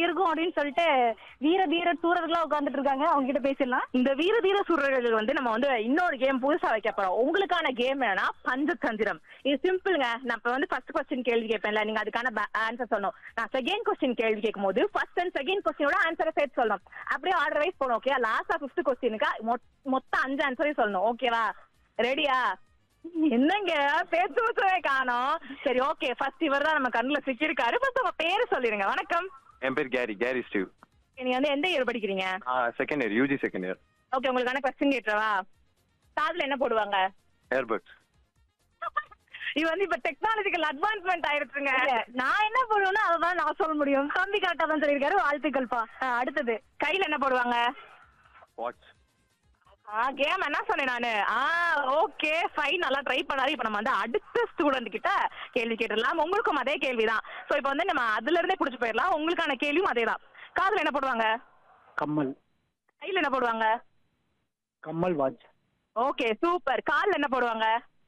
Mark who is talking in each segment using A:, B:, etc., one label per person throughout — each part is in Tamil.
A: இருக்கும் அப்படின்னு சொல்லிட்டு வீர தீர சூரர்களா உட்கார்ந்துட்டு இருக்காங்க அவங்க கிட்ட பேசிடலாம்
B: இந்த வீர தீர சூரர்கள் வந்து நம்ம வந்து இன்னொரு கேம் புதுசா வைக்க போறோம் உங்களுக்கான கேம் என்னன்னா பஞ்சதந்திரம் இது சிம்பிள்ங்க நான் இப்ப வந்து ஃபர்ஸ்ட் கொஸ்டின் கேள்வி கேட்பேன்ல நீங்க அதுக்கான ஆன்சர் சொல்லணும் நான் செகண்ட் கொஸ்டின் கேள்வி கேட்கும் போது ஃபர்ஸ்ட் அண்ட் செகண்ட் கொஸ்டினோட ஆன்சரை சேர்த்து சொல்லணும் அப்படியே ஆர்டர் வைஸ் போகணும் ஓகே லாஸ்டா ஃபிஃப்த் கொஸ்டினுக்கு மொத்தம் அஞ்சு ஆன்சரையும் சொல்லணும் ஓகேவா ரெடியா என்னங்க பேச்சு வச்சவே காணோம் சரி ஓகே ஃபர்ஸ்ட் இவர் தான் நம்ம கண்ணுல சிக்கிருக்காரு ஃபர்ஸ்ட் உங்க பேரு சொல்லிருங்க வணக்கம்
C: என் பேர் கேரி கேரி ஸ்டீவ்
B: நீங்க வந்து எந்த இயர் படிக்கிறீங்க
C: second year UG second year
B: okay உங்களுக்கான கொஸ்டின் கேட்டுறவா காதுல என்ன போடுவாங்க
C: ஏர்பட்ஸ்
B: இது வந்து இப்ப டெக்னாலஜிக்கல் அட்வான்ஸ்மெண்ட் ஆயிருச்சுங்க
A: இல்ல, நான் என்ன பண்ணுவேன்னா அதான் நான் சொல்ல முடியும் தம்பி கரெக்டா தான் சொல்லியிருக்காரு வாழ்த்துக்கள்ப்பா ஆ, அடுத்தது
B: கையில என்ன போடுவாங்க
C: வாட்ச்
B: ஆ கேம் என்ன சொன்னேன் நானு ஆ ஓகே ஃபைன் நல்லா ட்ரை பண்ணாரு இப்ப நம்ம வந்து அடுத்த ஸ்டூடெண்ட் கிட்ட கேள்வி கேட்டுடலாம் உங்களுக்கும் அதே கேள்விதான் சோ இப்போ வந்து நம்ம அதுல இருந்தே புடிச்சு போயிடலாம் உங்களுக்கான கேள்வியும் அதே தான் காதுல என்ன போடுவாங்க
D: கம்மல்
B: கையில என்ன போடுவாங்க
D: கம்மல் வாட்ச்
B: ஓகே சூப்பர் கால்ல என்ன போடுவாங்க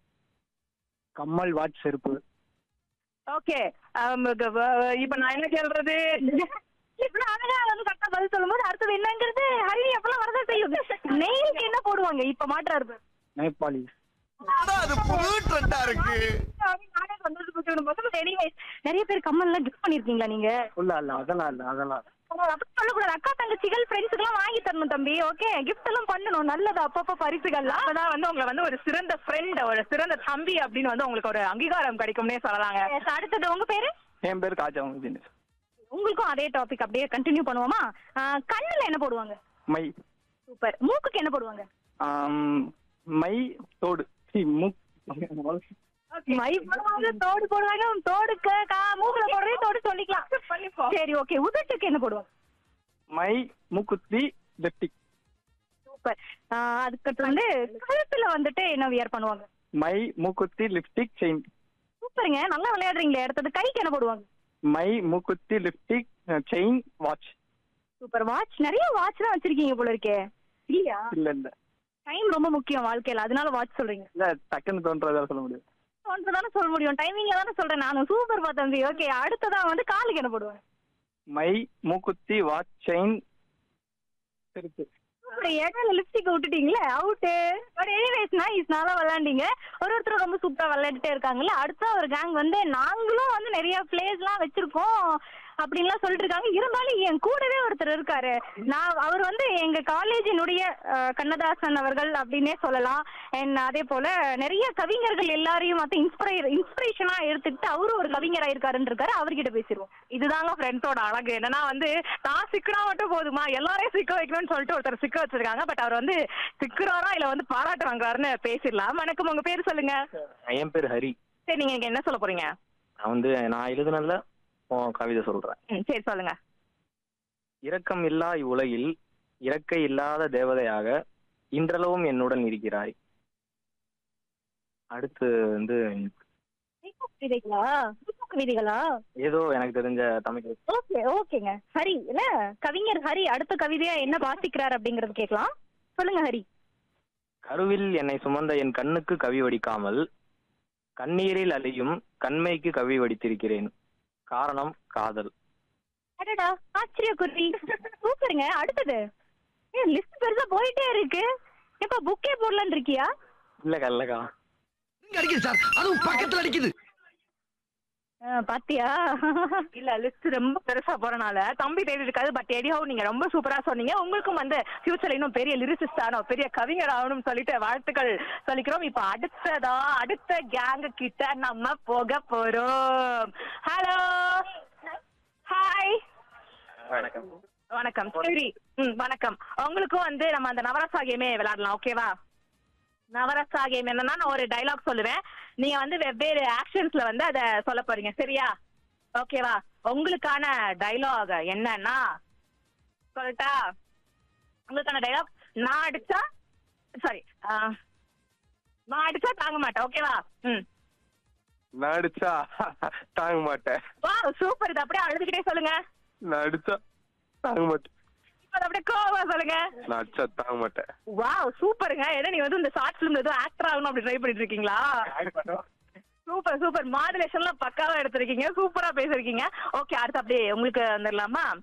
D: கம்மல் வாட்ச் செருப்பு
B: ஓகே இப்ப நான் என்ன சொல்றது
A: இப்படி அழகா வந்து கரெக்டா பதில் சொல்லும்போது அடுத்தது என்னங்கிறது ஹரி அப்பெல்லாம் வரதான் செய்யும் நெயிலுக்கு என்ன போடுவாங்க இப்ப மாற்றாரு பாரு.
D: நேபாளி
E: அது புது ட்ரெண்டா இருக்கு
A: நானே சந்தோஷப்பட்டு anyways, நிறைய பேர் கம்மல் எல்லாம் கிஃப்ட் பண்ணிருக்கீங்களா நீங்க
D: இல்ல இல்ல அதெல்லாம் இல்ல அதெல்லாம் இல்ல.
A: அப்படி சொல்லக்கூடாது அக்கா தங்கச்சிகள் ஃப்ரெண்ட்ஸுக்கு எல்லாம் வாங்கி தரணும் தம்பி ஓகே கிஃப்ட் எல்லாம் பண்ணணும் நல்லது அப்பப்ப பரிசுகள்லாம்
B: அப்பதான் வந்து உங்களை வந்து ஒரு சிறந்த ஃப்ரெண்ட் ஒரு சிறந்த தம்பி அப்படின்னு வந்து உங்களுக்கு ஒரு அங்கீகாரம் கிடைக்கும்னே சொல்லலாங்க
A: Yes, அடுத்தது உங்க பேரு
D: என் பேர் காஜா முஜின்
A: உங்களுக்கும் அதே டாபிக் அப்படியே கண்டினியூ பண்ணுவோமா ஆ, கண்ணுல என்ன போடுவாங்க
D: மை
A: சூப்பர் மூக்குக்கு என்ன போடுவாங்க
D: ஆம், மை தோடு சி, மூக்
A: மை போடுவாங்க தோடு போடுவாங்க தோடுக்கு கா மூக்குல போடுறதே தோடு சொல்லிக்கலாம் சரி ஓகே உதட்டுக்கு என்ன போடுவாங்க
D: மை மூக்குத்தி லெப்டிக்
A: சூப்பர் அதுக்கடுத்து வந்து கழுத்துல வந்துட்டு என்ன வியர் பண்ணுவாங்க
D: மை மூக்குத்தி லிப்டிக் செயின்
A: சூப்பருங்க நல்லா விளையாடுறீங்களே அடுத்தது கைக்கு என்ன போடுவாங்க
D: மை மூக்குத்தி lipstick chain watch
A: super watch நிறைய வாட்ச் தான் வச்சிருக்கீங்க போல இருக்கே இல்லையா
D: இல்ல இல்ல
A: டைம் ரொம்ப முக்கியம் வாழ்க்கையில அதனால வாட்ச் சொல்றீங்க
D: இல்ல டக்குன்னு தோன்றதா சொல்ல முடியும்
A: தானே சொல்ல முடியும் டைமிங்ல தானே சொல்றேன் நானும் சூப்பர் பா தம்பி ஓகே அடுத்ததா வந்து காலுக்கு என்ன போடுவாங்க
D: மை மூக்குத்தி வாட்ச் செயின் செருப்பு
A: சூப்பர் இடையில லிப்ஸ்டிக் விட்டுட்டீங்களே அவுட்டு பட் எனிவேஸ் நைஸ் நல்லா விளையாண்டீங்க ஒரு ஒருத்தர் ரொம்ப சூப்பரா விளையாடிட்டே இருக்காங்கல்ல அடுத்த ஒரு கேங் வந்து நாங்களும் வந்து நிறைய பிளேஸ்லாம் வச்சிருக்கோம் அப்படின்லாம் சொல்லிட்டு இருக்காங்க இருந்தாலும் என் கூடவே ஒருத்தர் இருக்காரு நான் அவர் வந்து எங்க காலேஜினுடைய அஹ், கண்ணதாசன் அவர்கள் அப்படின்னே சொல்லலாம் அண்ட் அதே போல நிறைய கவிஞர்கள் எல்லாரையும் வந்து இன்ஸ்பயர் இன்ஸ்பிரேஷனா எடுத்துக்கிட்டு அவரும் ஒரு கவிஞரா இருக்காருன்னு இருக்காரு அவர்கிட்ட பேசிடுவோம்
B: இதுதாங்க ஃப்ரெண்ட்ஸோட அழகு என்னன்னா வந்து நான் சிக்கனா மட்டும் போதுமா எல்லாரையும் சிக்க வைக்கணும்னு சொல்லிட்டு ஒருத்தர் சிக்க வச்சிருக்காங்க பட் அவர் வந்து சிக்கிறாரா இல்ல வந்து பாராட்டு வாங்குறாருன்னு பேசிடலாம் வணக்கம் உங்க பேர் சொல்லுங்க
C: என் பேர் ஹரி
B: சரி நீங்க எனக்கு என்ன சொல்ல போறீங்க
C: நான் வந்து நான் எழுதுனதுல உன் கவிதை சொல்றேன்
B: ம், சரி சொல்லுங்க
C: இரக்கம் இல்லா இவ்வுலகில் இறக்கை இல்லாத தேவதையாக இன்றளவும் என்னுடன் இருக்கிறாய் அடுத்து வந்து
A: கவிதைகளா கவிதைகளா
C: ஏதோ எனக்கு தெரிஞ்ச தமிழ்
A: ஓகே ஓகேங்க ஹரி இல்ல கவிஞர் ஹரி அடுத்த கவிதையா என்ன வாசிக்கிறார் அப்படிங்கறது கேட்கலாம் சொல்லுங்க ஹரி
C: கருவில் என்னை சுமந்த என் கண்ணுக்கு கவி வடிக்காமல் கண்ணீரில் அழியும் கண்மைக்கு கவி வடித்திருக்கிறேன் காரணம் காதல்
A: அடடா ஆச்சரிய குறி சூப்பருங்க அடுத்தது ஏன் லிஸ்ட் பெருசா போயிட்டே இருக்கு எப்ப புக்கே போடலான்னு இருக்கியா
C: இல்லக்கா இல்லக்கா
E: இங்க அடிக்குது சார் அதுவும் பக்கத்துல அடிக்குது
A: ஆ, பாத்தியா
B: இல்ல லிஸ்ட் ரொம்ப பெருசா போறனால தம்பி தேடி இருக்காது பட் எடிஹோ நீங்க ரொம்ப சூப்பரா சொன்னீங்க உங்களுக்கும் வந்து ஃபியூச்சர்ல இன்னும் பெரிய லிரிசிஸ்ட் ஆனோம் பெரிய கவிஞர் ஆகணும்னு சொல்லிட்டு வாழ்த்துக்கள் சொல்லிக்கிறோம் இப்ப அடுத்ததா அடுத்த கேங் கிட்ட நம்ம போக போறோம் ஹலோ ஹாய்
C: வணக்கம்
B: வணக்கம் சரி ம் வணக்கம் உங்களுக்கும் வந்து நம்ம அந்த நவரசா கேமே விளையாடலாம் ஓகேவா நவரசா கேம் என்னன்னா நான் ஒரு டைலாக் சொல்லுவேன் நீங்க வந்து வெவ்வேறு ஆக்ஷன்ஸ்ல வந்து அத சொல்ல போறீங்க சரியா ஓகேவா உங்களுக்கான டைலாக் என்னன்னா சொல்லட்டா உங்களுக்கான டைலாக் நான் அடிச்சா சாரி நான் அடிச்சா தாங்க மாட்டேன் ஓகேவா ம்
C: நான் அடிச்சா தாங்க மாட்டேன்
B: வா சூப்பர் இது அப்படியே அழுதுகிட்டே சொல்லுங்க
C: நான் அடிச்சா தாங்க மாட்டேன்
B: இப்ப அதை அப்படியே கோவமா சொல்லுங்க
C: நான் அடிச்சா தாங்க மாட்டேன்
B: வாவ் சூப்பருங்க ஏன்னா நீங்க வந்து இந்த ஷார்ட் ஃபிலிம்ல ஏதோ ஆக்டர் ஆகணும் அப்படி ட்ரை பண்ணிட்டு இருக்கீங்களா சூப்பர் சூப்பர் மாடுலேஷன்லாம் பக்காவா எடுத்திருக்கீங்க சூப்பரா பேசிருக்கீங்க ஓகே அடுத்து அப்படியே உங்களுக்கு வந்துடலாமா